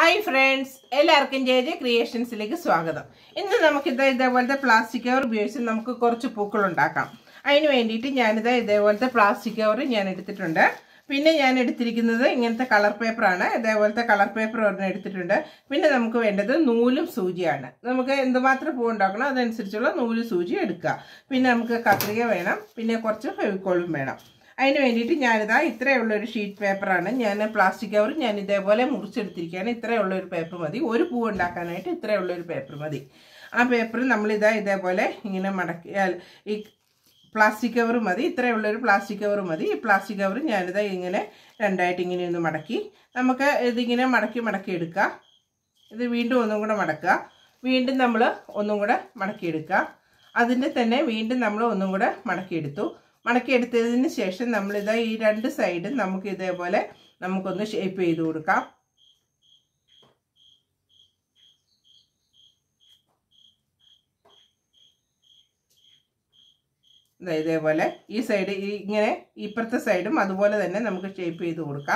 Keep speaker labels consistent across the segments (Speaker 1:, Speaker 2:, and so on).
Speaker 1: hi friends എല്ലാവർക്കും J J ക്രിയേഷൻസിലേക്ക് സ്വാഗതം ഇന്ന് നമുക്കിത് ഇതേപോലത്തെ പ്ലാസ്റ്റിക് കവർ ഉപയോഗിച്ച് നമുക്ക് കുറച്ച് പൂക്കൾ ഉണ്ടാക്കാം അതിന് വേണ്ടിയിട്ട് ഞാനിത് ഇതേപോലത്തെ പ്ലാസ്റ്റിക് കവർ ഞാൻ എടുത്തിട്ടുണ്ട് പിന്നെ ഞാൻ എടുത്തിരിക്കുന്നത് ഇങ്ങനത്തെ കളർ പേപ്പറാണ് ഇതേപോലത്തെ കളർ പേപ്പർ ഒരെണ്ണം എടുത്തിട്ടുണ്ട് പിന്നെ നമുക്ക് വേണ്ടത് നൂലും സൂചിയാണ് നമുക്ക് എന്തുമാത്രം പൂ ഉണ്ടാക്കണോ അതനുസരിച്ചുള്ള നൂല് സൂചി എടുക്കുക പിന്നെ നമുക്ക് കത്രിക വേണം പിന്നെ കുറച്ച് ഫെവിക്കോളും വേണം അതിന് വേണ്ടിയിട്ട് ഞാനിതാ ഇത്രയുള്ള ഒരു ഷീറ്റ് പേപ്പറാണ് ഞാൻ പ്ലാസ്റ്റിക് കവർ ഞാൻ ഇതേപോലെ മുറിച്ചെടുത്തിരിക്കുകയാണ് ഇത്രയുള്ള ഒരു പേപ്പർ മതി ഒരു പൂ ഉണ്ടാക്കാനായിട്ട് ഇത്രയുള്ള ഒരു പേപ്പർ മതി ആ പേപ്പർ നമ്മളിതാ ഇതേപോലെ ഇങ്ങനെ മടക്കി അല്ല, ഈ പ്ലാസ്റ്റിക് കവർ മതി ഇത്രയുള്ള ഒരു പ്ലാസ്റ്റിക് കവർ മതി ഈ പ്ലാസ്റ്റിക് കവർ ഞാനിതാ ഇങ്ങനെ രണ്ടായിട്ട് ഇങ്ങനെ ഒന്ന് മടക്കി നമുക്ക് ഇതിങ്ങനെ മടക്കി മടക്കി എടുക്കുക ഇത് വീണ്ടും ഒന്നും കൂടെ മടക്കുക വീണ്ടും നമ്മൾ ഒന്നും കൂടെ മടക്കിയെടുക്കുക അതിൻ്റെ തന്നെ വീണ്ടും നമ്മൾ ഒന്നും കൂടെ മടക്കിയെടുത്തു മടക്കിയെടുത്തതിന് ശേഷം നമ്മളിതാ ഈ രണ്ട് സൈഡും നമുക്ക് ഇതേപോലെ നമുക്കൊന്ന് ഷേപ്പ് ചെയ്ത് കൊടുക്കാം ദാ ഇതേപോലെ ഈ സൈഡ് ഈ ഇങ്ങനെ ഇപ്പുറത്തെ സൈഡും അതുപോലെ തന്നെ നമുക്ക് ഷേപ്പ് ചെയ്ത് കൊടുക്കാം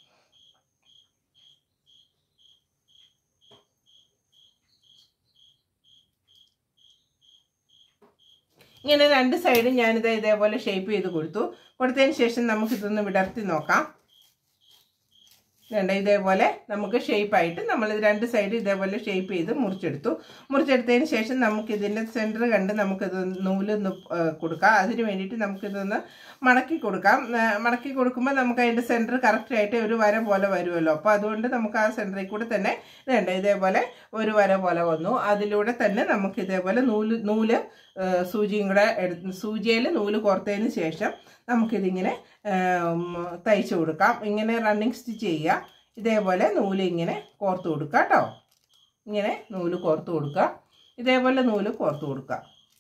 Speaker 1: ഇങ്ങനെ രണ്ട് സൈഡും ഞാനിത് ഇതേപോലെ ഷേപ്പ് ചെയ്ത് കൊടുത്തു കൊടുത്തതിന് ശേഷം നമുക്കിതൊന്ന് വിടർത്തി നോക്കാം വേണ്ട ഇതേപോലെ നമുക്ക് ഷേപ്പായിട്ട് നമ്മൾ രണ്ട് സൈഡ് ഇതേപോലെ ഷേപ്പ് ചെയ്ത് മുറിച്ചെടുത്തു മുറിച്ചെടുത്തതിന് ശേഷം നമുക്ക് ഇതിൻ്റെ സെൻറ്റർ കണ്ട് നമുക്കിത് നൂലൊന്ന് കൊടുക്കാം അതിന് വേണ്ടിയിട്ട് നമുക്കിതൊന്ന് മടക്കി കൊടുക്കാം ആ, മടക്കി കൊടുക്കുമ്പോൾ നമുക്ക് അതിൻ്റെ സെൻറ്റർ കറക്റ്റായിട്ട് ഒരു വര പോലെ വരുമല്ലോ അപ്പോൾ അതുകൊണ്ട് നമുക്ക് ആ സെൻറ്ററിൽ കൂടെ തന്നെ ഇതുണ്ട് ഇതേപോലെ ഒരു വര പോലെ വന്നു അതിലൂടെ തന്നെ നമുക്ക് ഇതേപോലെ നൂല് നൂല് ആ, സൂചിയും കൂടെ എടുത്ത് സൂചിയിൽ നൂല് കോർത്തതിന് ശേഷം നമുക്കിതിങ്ങനെ ഉം, തയ്ച്ചു കൊടുക്കാം ഇങ്ങനെ റണ്ണിങ് സ്റ്റിച്ച് ചെയ്യുക ഇതേപോലെ നൂല് ഇങ്ങനെ കോർത്ത് കൊടുക്കുക കേട്ടോ ഇങ്ങനെ നൂല് കോർത്ത് കൊടുക്കുക ഇതേപോലെ നൂല് കോർത്ത് കൊടുക്കുക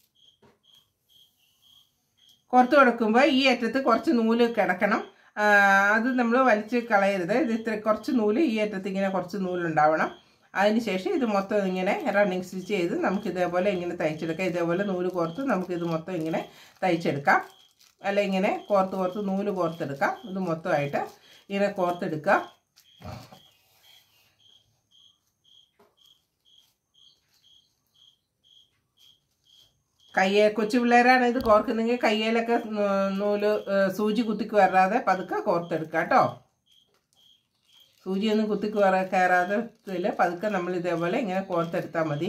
Speaker 1: കോർത്ത് കൊടുക്കുമ്പോൾ ഈ അറ്റത്ത് കുറച്ച് നൂല് കിടക്കണം ആ, അത് നമ്മൾ വലിച്ച് കളയരുത് ഇത് ഇത്ര കുറച്ച് നൂല് ഈ അറ്റത്ത് ഇങ്ങനെ കുറച്ച് നൂലുണ്ടാവണം അതിനുശേഷം ഇത് മൊത്തം ഇങ്ങനെ റണ്ണിങ് സ്റ്റിച്ച് ചെയ്ത് നമുക്ക് ഇതേപോലെ ഇങ്ങനെ തയ്ച്ചെടുക്കാം ഇതേപോലെ നൂല് കോർത്ത് നമുക്കിത് മൊത്തം ഇങ്ങനെ തയ്ച്ചെടുക്കാം അല്ല ഇങ്ങനെ കോർത്ത് കോർത്ത് നൂല് കോർത്തെടുക്കാം ഇത് മൊത്തമായിട്ട് ഇങ്ങനെ കോർത്തെടുക്കുക കയ്യെ കൊച്ചു പിള്ളേരാണ് ഇത് കോർക്കുന്നെങ്കിൽ കയ്യിലൊക്കെ നൂ- നൂല് ഏഹ്, സൂചി കുത്തിക്ക് വരാതെ പതുക്കെ കോർത്തെടുക്കുക കേട്ടോ സൂചിയൊന്നും കുത്തിക്ക് വര കയറാതെ ഇതില് പതുക്കെ നമ്മൾ ഇതേപോലെ ഇങ്ങനെ കോർത്തെടുത്താൽ മതി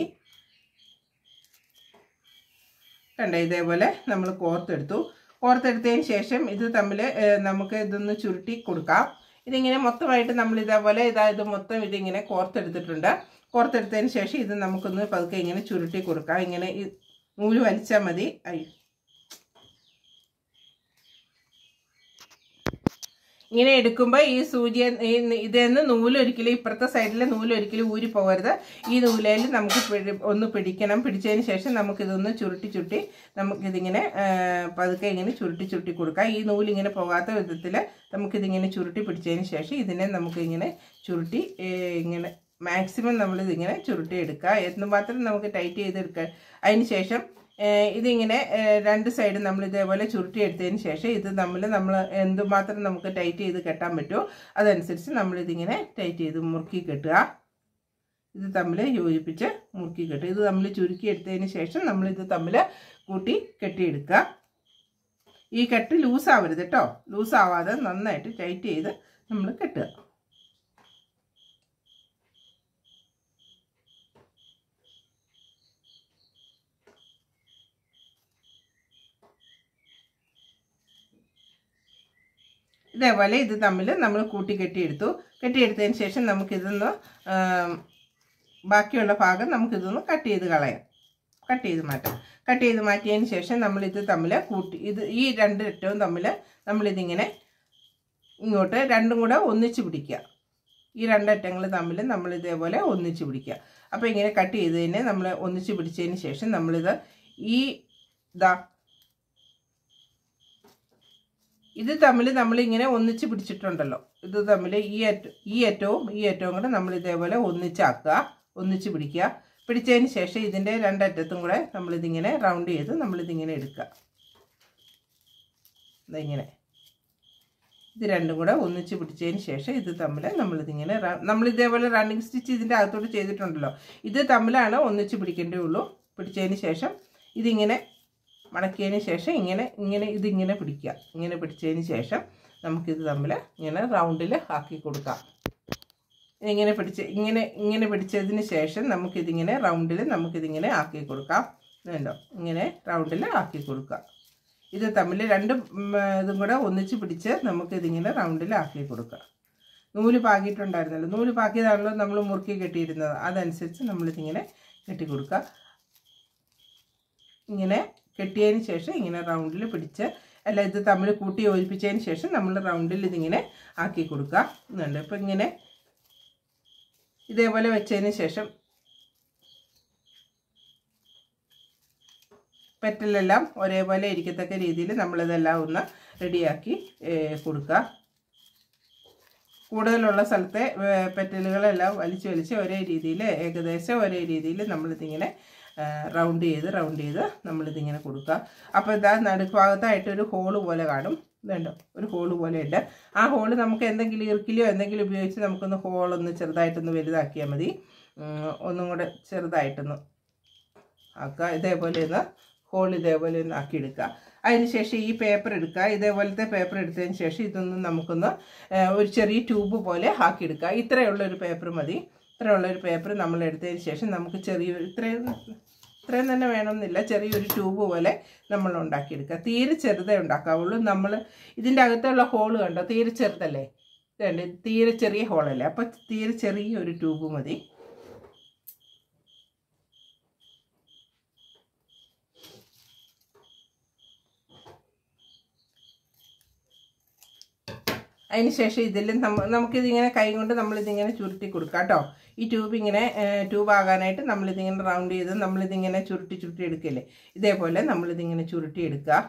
Speaker 1: കണ്ട ഇതേപോലെ നമ്മൾ കോർത്തെടുത്തു കോർത്തെടുത്തതിന് ശേഷം ഇത് തമ്മിൽ നമുക്ക് ഇതൊന്ന് ചുരുട്ടി കൊടുക്കാം ഇതിങ്ങനെ മൊത്തമായിട്ട് നമ്മൾ ഇതേപോലെ ഇതാ ഇത് മൊത്തം ഇതിങ്ങനെ കോർത്തെടുത്തിട്ടുണ്ട് കോർത്തെടുത്തതിന് ശേഷം ഇത് നമുക്കൊന്ന് പതുക്കെ ഇങ്ങനെ ചുരുട്ടി കൊടുക്കാം ഇങ്ങനെ ഈ നൂല് വലിച്ചാൽ മതി അയ്യോ ഇങ്ങനെ എടുക്കുമ്പോൾ ഈ സൂചി ഈ ഇതെന്ന് നൂല് ഒരിക്കലും ഇപ്പുറത്തെ സൈഡിലെ നൂല് ഒരിക്കലും ഊരി പോകരുത് ഈ നൂലയിൽ നമുക്ക് പിടി ഒന്ന് പിടിക്കണം പിടിച്ചതിന് ശേഷം നമുക്കിതൊന്ന് ചുരുട്ടി ചുരുട്ടി നമുക്കിതിങ്ങനെ ആ, പതുക്കെ ഇങ്ങനെ ചുരുട്ടി ചുരുട്ടി കൊടുക്കാം ഈ നൂല് ഇങ്ങനെ പോകാത്ത വിധത്തിൽ നമുക്കിതിങ്ങനെ ചുരുട്ടി പിടിച്ചതിന് ശേഷം ഇതിനെ നമുക്കിങ്ങനെ ചുരുട്ടി ഏ, ഇങ്ങനെ മാക്സിമം നമ്മളിതിങ്ങനെ ചുരുട്ടി എടുക്കുക എന്തുമാത്രം നമുക്ക് ടൈറ്റ് ചെയ്തെടുക്കുക അതിന് ശേഷം ഏഹ് ഇതിങ്ങനെ ഏഹ് രണ്ട് സൈഡും നമ്മൾ ഇതേപോലെ ചുരുട്ടി എടുത്തതിന് ശേഷം ഇത് നമ്മൾ നമ്മൾ എന്തുമാത്രം നമുക്ക് ടൈറ്റ് ചെയ്ത് കെട്ടാൻ പറ്റുമോ അതനുസരിച്ച് നമ്മളിതിങ്ങനെ ടൈറ്റ് ചെയ്ത് മുറുക്കി കെട്ടുക ഇത് തമ്മിൽ യോജിപ്പിച്ച് മുറുക്കി കെട്ടുക ഇത് നമ്മൾ ചുരുക്കി എടുത്തതിന് ശേഷം നമ്മളിത് തമ്മിൽ കൂട്ടി കെട്ടിയെടുക്കുക ഈ കെട്ട് ലൂസാവരുത് കേട്ടോ ലൂസാവാതെ നന്നായിട്ട് ടൈറ്റ് ചെയ്ത് നമ്മൾ കെട്ടുക ഇതേപോലെ ഇത് തമ്മിൽ നമ്മൾ കൂട്ടി കെട്ടിയെടുത്തു കെട്ടിയെടുത്തതിന് ശേഷം നമുക്കിതൊന്ന് ആം, ബാക്കിയുള്ള ഭാഗം നമുക്കിതൊന്ന് കട്ട് ചെയ്ത് കളയാം കട്ട് ചെയ്ത് മാറ്റാം കട്ട് ചെയ്ത് മാറ്റിയതിന് ശേഷം നമ്മളിത് തമ്മിൽ കൂട്ടി ഇത് ഈ രണ്ട് അറ്റവും തമ്മിൽ നമ്മളിതിങ്ങനെ ഇങ്ങോട്ട് രണ്ടും കൂടെ ഒന്നിച്ച് പിടിക്കുക ഈ രണ്ടറ്റങ്ങൾ തമ്മിൽ നമ്മൾ ഇതേപോലെ ഒന്നിച്ച് പിടിക്കുക അപ്പോൾ ഇങ്ങനെ കട്ട് ചെയ്തതിനെ നമ്മൾ ഒന്നിച്ച് പിടിച്ചതിന് ശേഷം നമ്മളിത് ഈ ഇതാ ഇത് തമ്മിൽ നമ്മൾ ഇങ്ങനെ ഒന്നിച്ച് പിടിച്ചിട്ടുണ്ടല്ലോ ഇത് തമ്മിൽ ഈ അറ്റ ഈ അറ്റവും ഈ അറ്റവും കൂടെ നമ്മൾ ഇതേപോലെ ഒന്നിച്ചാക്കുക ഒന്നിച്ച് പിടിക്കുക പിടിച്ചതിന് ശേഷം ഇതിൻ്റെ രണ്ടറ്റത്തും കൂടെ നമ്മളിതിങ്ങനെ റൗണ്ട് ചെയ്ത് നമ്മളിതിങ്ങനെ എടുക്കുക ദാ ഇങ്ങനെ ഇത് രണ്ടും കൂടെ ഒന്നിച്ച് പിടിച്ചതിന് ശേഷം ഇത് തമ്മിൽ നമ്മളിതിങ്ങനെ റ- നമ്മൾ ഇതേപോലെ റണ്ണിങ് സ്റ്റിച്ച് ഇതിൻ്റെ അകത്തോട്ട് ചെയ്തിട്ടുണ്ടല്ലോ ഇത് തമ്മിലാണ് ഒന്നിച്ച് പിടിക്കേണ്ടേ ഉള്ളൂ പിടിച്ചതിന് ശേഷം ഇതിങ്ങനെ മടക്കിയതിന് ശേഷം ഇങ്ങനെ ഇങ്ങനെ ഇതിങ്ങനെ പിടിക്കുക ഇങ്ങനെ പിടിച്ചതിന് ശേഷം നമുക്കിത് തമ്മിൽ ഇങ്ങനെ റൗണ്ടിൽ ആക്കി കൊടുക്കാം ഇങ്ങനെ പിടിച്ച് ഇങ്ങനെ ഇങ്ങനെ പിടിച്ചതിന് ശേഷം നമുക്കിതിങ്ങനെ റൗണ്ടിൽ നമുക്കിതിങ്ങനെ ആക്കി കൊടുക്കാം വേണ്ടോ ഇങ്ങനെ റൗണ്ടിൽ ആക്കി കൊടുക്കാം ഇത് തമ്മിൽ രണ്ട് ഉം, ഇതും കൂടെ ഒന്നിച്ച് പിടിച്ച് നമുക്കിതിങ്ങനെ റൗണ്ടിൽ ആക്കി കൊടുക്കാം നൂല് പാകിയിട്ടുണ്ടായിരുന്നല്ലോ നൂല് പാക്കിയതാണല്ലോ നമ്മൾ മുറുക്കി കെട്ടിയിരുന്നത് അതനുസരിച്ച് നമ്മളിതിങ്ങനെ കെട്ടി കൊടുക്കുക ഇങ്ങനെ കെട്ടിയതിന് ശേഷം ഇങ്ങനെ റൗണ്ടിൽ പിടിച്ച് അല്ല ഇത് തമ്മിൽ കൂട്ടി യോജിപ്പിച്ചതിന് ശേഷം നമ്മൾ റൗണ്ടിൽ ഇതിങ്ങനെ ആക്കി കൊടുക്കുക എന്നുണ്ട് ഇപ്പം ഇങ്ങനെ ഇതേപോലെ വെച്ചതിന് ശേഷം പെറ്റലെല്ലാം ഒരേപോലെ ഇരിക്കത്തക്ക രീതിയിൽ നമ്മളിതെല്ലാം ഒന്ന് റെഡിയാക്കി കൊടുക്കുക കൂടുതലുള്ള സ്ഥലത്തെ ഏ, പെറ്റലുകളെല്ലാം വലിച്ച് വലിച്ച് ഒരേ രീതിയിൽ ഏകദേശം ഒരേ രീതിയിൽ നമ്മളിതിങ്ങനെ റൗണ്ട് ചെയ്ത് റൗണ്ട് ചെയ്ത് നമ്മളിതിങ്ങനെ കൊടുക്കുക അപ്പോൾ ഇതാ നടുഭാഗത്തായിട്ട് ഒരു ഹോള് പോലെ കാണും ഇതുണ്ടോ ഒരു ഹോള് പോലെ ഉണ്ട് ആ ഹോള് നമുക്ക് എന്തെങ്കിലും ഇറുക്കിലോ എന്തെങ്കിലും ഉപയോഗിച്ച് നമുക്കൊന്ന് ഹോളൊന്ന് ചെറുതായിട്ടൊന്ന് വലുതാക്കിയാൽ മതി ഉം, ഒന്നും കൂടെ ചെറുതായിട്ടൊന്ന് ആക്കുക ഇതേപോലെ ഒന്ന് ഹോൾ ഇതേപോലെ ഒന്ന് ആക്കിയെടുക്കുക അതിനുശേഷം ഈ പേപ്പർ എടുക്കുക ഇതേപോലത്തെ പേപ്പർ എടുത്തതിന് ശേഷം ഇതൊന്ന് നമുക്കൊന്ന് ആ, ഒരു ചെറിയ ട്യൂബ് പോലെ ആക്കിയെടുക്കുക ഇത്രയുള്ള ഒരു പേപ്പർ മതി ഇത്രയുള്ള ഒരു പേപ്പർ നമ്മൾ എടുത്തതിന് ശേഷം നമുക്ക് ചെറിയൊരു ഇത്രയും ഇത്രയും തന്നെ വേണമെന്നില്ല ചെറിയൊരു ട്യൂബ് പോലെ നമ്മൾ ഉണ്ടാക്കിയെടുക്കുക തീരെ ചെറുതേ ഉണ്ടാക്കാവുള്ളൂ നമ്മൾ ഇതിൻ്റെ അകത്തുള്ള ഹോള് കണ്ടോ തീരെ ചെറുതല്ലേ ഇതുണ്ട് തീരെ ചെറിയ ഹോളല്ലേ അപ്പോൾ തീരെ ചെറിയ ഒരു ട്യൂബ് മതി അതിനുശേഷം ഇതിൽ നമ്മ നമുക്കിതിങ്ങനെ കൈ കൊണ്ട് നമ്മളിതിങ്ങനെ ചുരുട്ടി കൊടുക്കാം കേട്ടോ ഈ ട്യൂബ് ഇങ്ങനെ ട്യൂബ് ആകാനായിട്ട് നമ്മളിതിങ്ങനെ റൗണ്ട് ചെയ്ത് നമ്മളിതിങ്ങനെ ചുരുട്ടി ചുരുട്ടി എടുക്കില്ലേ ഇതേപോലെ നമ്മളിതിങ്ങനെ ചുരുട്ടി എടുക്കുക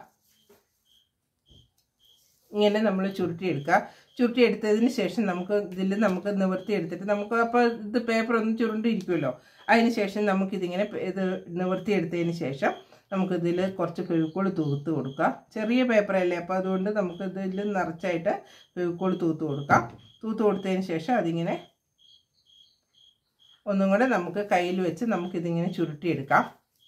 Speaker 1: ഇങ്ങനെ നമ്മൾ ചുരുട്ടി എടുക്കുക ചുരുട്ടി എടുത്തതിന് ശേഷം നമുക്ക് ഇതിൽ നമുക്ക് നിവർത്തി എടുത്തിട്ട് നമുക്ക് അപ്പോൾ ഇത് പേപ്പർ ഒന്ന് ചുരുണ്ടിരിക്കുമല്ലോ അതിന് ശേഷം നമുക്കിതിങ്ങനെ പ- ഇത് നിവർത്തി എടുത്തതിന് ശേഷം നമുക്കിതിൽ കുറച്ച് ഫെവിക്കോൾ തൂത്ത് കൊടുക്കാം ചെറിയ പേപ്പറല്ലേ അപ്പോൾ അതുകൊണ്ട് നമുക്ക് ഇതിൽ നിറച്ചായിട്ട് ഫെവിക്കോൾ തൂത്ത് കൊടുക്കാം തൂത്ത് കൊടുത്തതിന് ശേഷം അതിങ്ങനെ ഒന്നും കൂടെ നമുക്ക് കയ്യിൽ വെച്ച് നമുക്കിതിങ്ങനെ ചുരുട്ടിയെടുക്കാം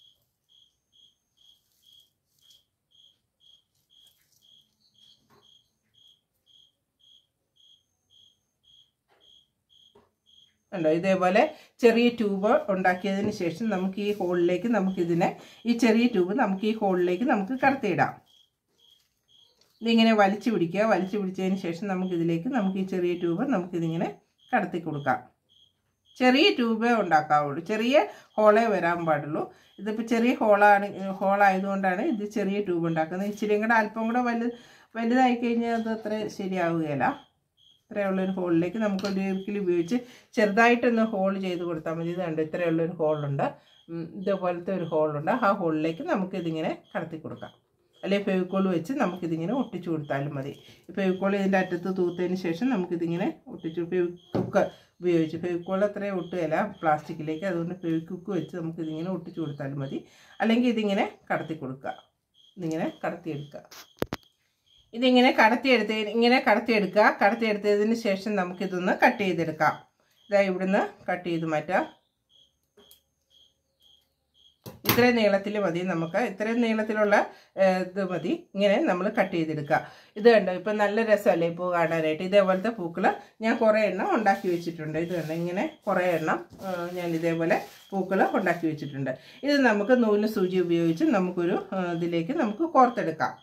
Speaker 1: ഉണ്ടോ ഇതേപോലെ ചെറിയ ട്യൂബ് ഉണ്ടാക്കിയതിന് ശേഷം നമുക്ക് ഈ ഹോളിലേക്ക് നമുക്കിതിനെ ഈ ചെറിയ ട്യൂബ് നമുക്ക് ഈ ഹോളിലേക്ക് നമുക്ക് കടത്തിയിടാം ഇതിങ്ങനെ വലിച്ചു പിടിക്കുക വലിച്ചു പിടിച്ചതിന് ശേഷം നമുക്കിതിലേക്ക് നമുക്ക് ഈ ചെറിയ ട്യൂബ് നമുക്കിതിങ്ങനെ കടത്തി കൊടുക്കാം ചെറിയ ട്യൂബേ ഉണ്ടാക്കാവുള്ളൂ ചെറിയ ഹോളേ വരാൻ പാടുള്ളൂ ഇതിപ്പോൾ ചെറിയ ഹോളാണ് ഹോളായതുകൊണ്ടാണ് ഇത് ചെറിയ ട്യൂബ് ഉണ്ടാക്കുന്നത് ഇച്ചിരിയും കൂടെ അല്പം കൂടെ വലു വലുതായി കഴിഞ്ഞാൽ അത് അത്ര ശരിയാവുകയില്ല ഇത്രയുള്ളൊരു ഹോളിലേക്ക് നമുക്ക് ഒരു ഇറുക്കിൽ ഉപയോഗിച്ച് ചെറുതായിട്ടൊന്ന് ഹോൾ ചെയ്ത് കൊടുത്താൽ മതി ഇത് കണ്ടോ ഇത്രയുള്ളൊരു ഹോളുണ്ട് ഉം, ഇതേപോലത്തെ ഒരു ഹോളുണ്ട് ആ ഹോളിലേക്ക് നമുക്കിതിങ്ങനെ കടത്തി കൊടുക്കാം അല്ലെങ്കിൽ ഫെവിക്കോൾ വെച്ച് നമുക്കിതിങ്ങനെ ഒട്ടിച്ചു കൊടുത്താലും മതി ഫെവിക്കോൾ ഇതിൻ്റെ അറ്റത്ത് തൂത്തതിന് ശേഷം നമുക്കിതിങ്ങനെ ഒട്ടിച്ചു ഫെവിക്കുക്ക് ഉപയോഗിച്ച് ഫെവിക്കോൾ അത്രയും ഒട്ടുകയില്ല പ്ലാസ്റ്റിക്കിലേക്ക് അതുകൊണ്ട് ഫെവിക്കുക്ക് വെച്ച് നമുക്കിതിങ്ങനെ ഒട്ടിച്ചു കൊടുത്താലും മതി അല്ലെങ്കിൽ ഇതിങ്ങനെ കടത്തി കൊടുക്കുക ഇതിങ്ങനെ കടത്തിയെടുക്കുക ഇതിങ്ങനെ കടത്തിയെടുത്ത് ഇങ്ങനെ കടത്തിയെടുക്കുക കടത്തിയെടുത്തതിന് ശേഷം നമുക്കിതൊന്ന് കട്ട് ചെയ്തെടുക്കാം ഇതാ ഇവിടുന്ന് കട്ട് ചെയ്ത് മാറ്റാം ഇത്രയും നീളത്തിൽ മതി നമുക്ക് ഇത്രയും നീളത്തിലുള്ള ഏഹ്, ഇത് മതി ഇങ്ങനെ നമ്മൾ കട്ട് ചെയ്തെടുക്കുക ഇത് കണ്ടോ ഇപ്പം നല്ല രസമല്ലേ ഇപ്പോൾ കാണാനായിട്ട് ഇതേപോലത്തെ പൂക്കൾ ഞാൻ കുറേ എണ്ണം ഉണ്ടാക്കി വെച്ചിട്ടുണ്ട് ഇത് കണ്ടോ ഇങ്ങനെ കുറേ എണ്ണം ഏഹ്, ഞാൻ ഇതേപോലെ പൂക്കൾ ഉണ്ടാക്കി വെച്ചിട്ടുണ്ട് ഇത് നമുക്ക് നൂല് സൂചി ഉപയോഗിച്ച് നമുക്കൊരു ഏഹ്, ഇതിലേക്ക് നമുക്ക് കോർത്തെടുക്കാം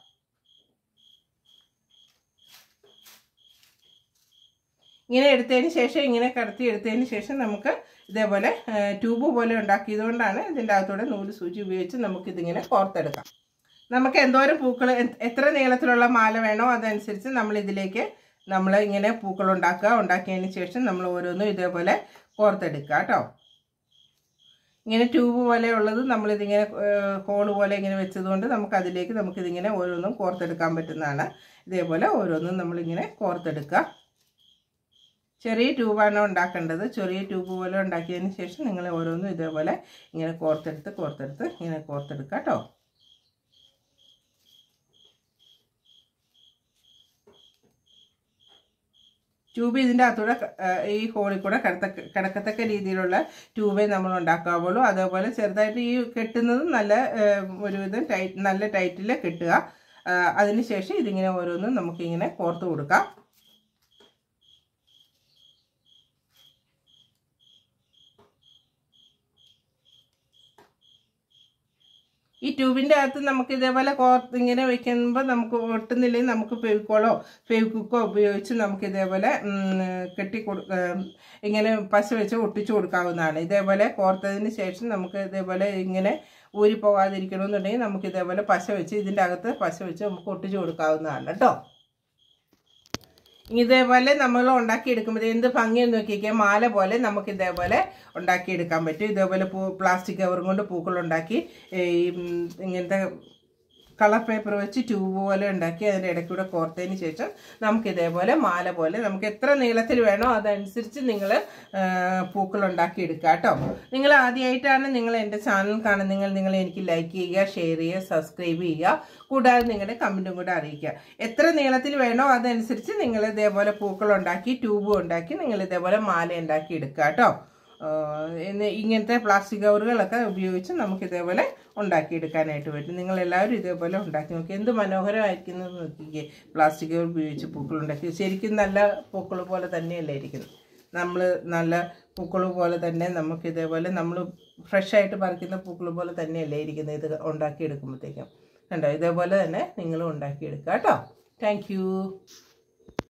Speaker 1: ഇങ്ങനെ എടുത്തതിന് ശേഷം ഇങ്ങനെ കടത്തി എടുത്തതിന് ശേഷം നമുക്ക് ഇതേപോലെ ട്യൂബ് പോലെ ഉണ്ടാക്കിയത് കൊണ്ടാണ് ഇതിൻ്റെ അകത്തൂടെ നൂല് സൂചി ഉപയോഗിച്ച് നമുക്കിതിങ്ങനെ കോർത്തെടുക്കാം നമുക്ക് എന്തോരം പൂക്കൾ എത്ര നീളത്തിലുള്ള മാല വേണോ അതനുസരിച്ച് നമ്മൾ ഇതിലേക്ക് നമ്മൾ ഇങ്ങനെ പൂക്കൾ ഉണ്ടാക്കുക ഉണ്ടാക്കിയതിന് ശേഷം നമ്മൾ ഓരോന്നും ഇതേപോലെ കോർത്തെടുക്കുക കേട്ടോ ഇങ്ങനെ ട്യൂബ് പോലെ ഉള്ളത് നമ്മളിതിങ്ങനെ ഹോള് പോലെ ഇങ്ങനെ വെച്ചതുകൊണ്ട് നമുക്ക് അതിലേക്ക് നമുക്കിതിങ്ങനെ ഓരോന്നും കോർത്തെടുക്കാൻ പറ്റുന്നതാണ് ഇതേപോലെ ഓരോന്നും നമ്മളിങ്ങനെ കോർത്തെടുക്കുക ചെറിയ ട്യൂബാണ് ഉണ്ടാക്കേണ്ടത് ചെറിയ ട്യൂബ് പോലെ ഉണ്ടാക്കിയതിന് ശേഷം നിങ്ങൾ ഓരോന്നും ഇതേപോലെ ഇങ്ങനെ കോർത്തെടുത്ത് കോർത്തെടുത്ത് ഇങ്ങനെ കോർത്തെടുക്കുക കേട്ടോ ട്യൂബ് ഇതിൻ്റെ അകത്തൂടെ ക- ആ, ഈ ഹോളിൽ കൂടെ കിടത്തക്ക കിടക്കത്തക്ക രീതിയിലുള്ള ട്യൂബേ നമ്മൾ ഉണ്ടാക്കാവുള്ളൂ അതേപോലെ ചെറുതായിട്ട് ഈ കെട്ടുന്നത് നല്ല ആ, ഒരുവിധം ടൈറ്റ് നല്ല ടൈറ്റിൽ കെട്ടുക ആ, അതിനുശേഷം ഇതിങ്ങനെ ഓരോന്നും നമുക്കിങ്ങനെ കോർത്ത് കൊടുക്കാം ഈ ട്യൂബിൻ്റെ അകത്ത് നമുക്ക് ഇതേപോലെ കോർത്ത് ഇങ്ങനെ വെക്കുമ്പോൾ നമുക്ക് ഒട്ടുന്നില്ലെങ്കിൽ നമുക്ക് ഫെവിക്കോളോ ഫെവിക്കുക്കോ ഉപയോഗിച്ച് നമുക്ക് ഇതേപോലെ ഉം, കെട്ടി കൊടു ഉം, ഇങ്ങനെ പശ വെച്ച് ഒട്ടിച്ചു കൊടുക്കാവുന്നതാണ് ഇതേപോലെ കോർത്തതിന് ശേഷം നമുക്ക് ഇതേപോലെ ഇങ്ങനെ ഊരി പോകാതിരിക്കണമെന്നുണ്ടെങ്കിൽ നമുക്ക് ഇതേപോലെ പശ വെച്ച് ഇതിൻ്റെ അകത്ത് പശ വെച്ച് നമുക്ക് ഒട്ടിച്ചു കൊടുക്കാവുന്നതാണ് കേട്ടോ ഇതേപോലെ നമ്മൾ ഉണ്ടാക്കിയെടുക്കുമ്പോൾ എന്ത് ഭംഗിയെന്ന് നോക്കിക്കാൻ മാല പോലെ നമുക്ക് ഇതേപോലെ ഉണ്ടാക്കിയെടുക്കാൻ പറ്റും ഇതേപോലെ പൂ പ്ലാസ്റ്റിക് കവറും കൊണ്ട് പൂക്കൾ ഉണ്ടാക്കി ഈ ഉം, ഇങ്ങനത്തെ കളർ പേപ്പർ വെച്ച് ട്യൂബ് പോലെ ഉണ്ടാക്കി അതിൻ്റെ ഇടയ്ക്കൂടെ കോർത്തതിന് ശേഷം നമുക്ക് ഇതേപോലെ മാല പോലെ നമുക്ക് എത്ര നീളത്തിൽ വേണോ അതനുസരിച്ച് നിങ്ങൾ പൂക്കൾ ഉണ്ടാക്കി എടുക്കുക കേട്ടോ നിങ്ങൾ ആദ്യമായിട്ടാണ് നിങ്ങൾ എൻ്റെ ചാനൽ കാണുന്നത് നിങ്ങൾ നിങ്ങൾ എനിക്ക് ലൈക്ക് ചെയ്യുക ഷെയർ ചെയ്യുക സബ്സ്ക്രൈബ് ചെയ്യുക കൂടാതെ നിങ്ങളുടെ കമൻറ്റും കൂടെ അറിയിക്കുക എത്ര നീളത്തിൽ വേണോ അതനുസരിച്ച് നിങ്ങൾ ഇതേപോലെ പൂക്കൾ ഉണ്ടാക്കി ട്യൂബും ഉണ്ടാക്കി നിങ്ങൾ ഇതേപോലെ മാല ഉണ്ടാക്കി എടുക്കുക കേട്ടോ ആഹ് ഇന്ന് ഇങ്ങനത്തെ പ്ലാസ്റ്റിക് കവറുകളൊക്കെ ഉപയോഗിച്ച് നമുക്ക് ഇതേപോലെ ഉണ്ടാക്കിയെടുക്കാനായിട്ട് പറ്റും നിങ്ങൾ എല്ലാവരും ഇതേപോലെ ഉണ്ടാക്കി നോക്കി എന്ത് മനോഹരമായിരിക്കുന്നത് നോക്കിക്കേ പ്ലാസ്റ്റിക് കവർ ഉപയോഗിച്ച് പൂക്കൾ ഉണ്ടാക്കി ശരിക്കും നല്ല പൂക്കൾ പോലെ തന്നെയല്ലേ ഇരിക്കുന്നത് നമ്മൾ നല്ല പൂക്കൾ പോലെ തന്നെ നമുക്ക് ഇതേപോലെ നമ്മൾ ഫ്രഷായിട്ട് പറിക്കുന്ന പൂക്കൾ പോലെ തന്നെയല്ലേ ഇരിക്കുന്നത് ഇത് ഉണ്ടാക്കിയെടുക്കുമ്പോഴത്തേക്കും കണ്ടോ ഇതേപോലെ തന്നെ നിങ്ങളും ഉണ്ടാക്കിയെടുക്കുക കേട്ടോ താങ്ക്